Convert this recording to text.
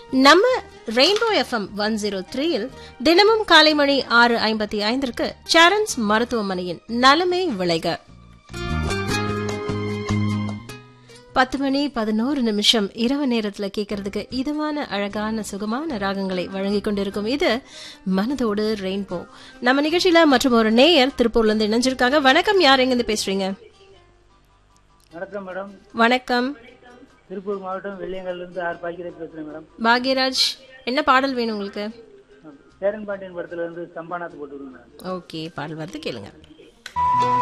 நம்ம rainbow FM one zero த்ரீயில் தினமும் காலை மணி ஆறு ஐம்பத்தி ஐந்திற்கு சாரன்ஸ் மருத்துவமனையின் நலமே விளைக பத்து மணி பதினோரு நிமிஷம் இரவு நேரத்துல கேட்கறதுக்கு இதமான அழகான சுகமான ராகங்களை வழங்கிக் கொண்டிருக்கும் இது மனதோடு ரெயின்போ நம்ம நிகழ்ச்சியில மற்றும் ஒரு நேயர் திருப்பூர்ல இருந்து இணைஞ்சிருக்காங்க வணக்கம் யார் எங்க இருந்து பேசுறீங்க வணக்கம் மேடம் வணக்கம் திருப்பூர் மாவட்டம் வெள்ளியங்கல்ல இருந்து ஆர் பாக்கியராஜ் பேசுறேன் மேடம் பாக்யராஜ் என்ன பாடல் வேணும் உங்களுக்கு சேரன் பாண்டியன் படத்துல இருந்து சம்பானாத்து போட்டு விடுங்க மேடம் ஓகே பாடல் வருது கேளுங்க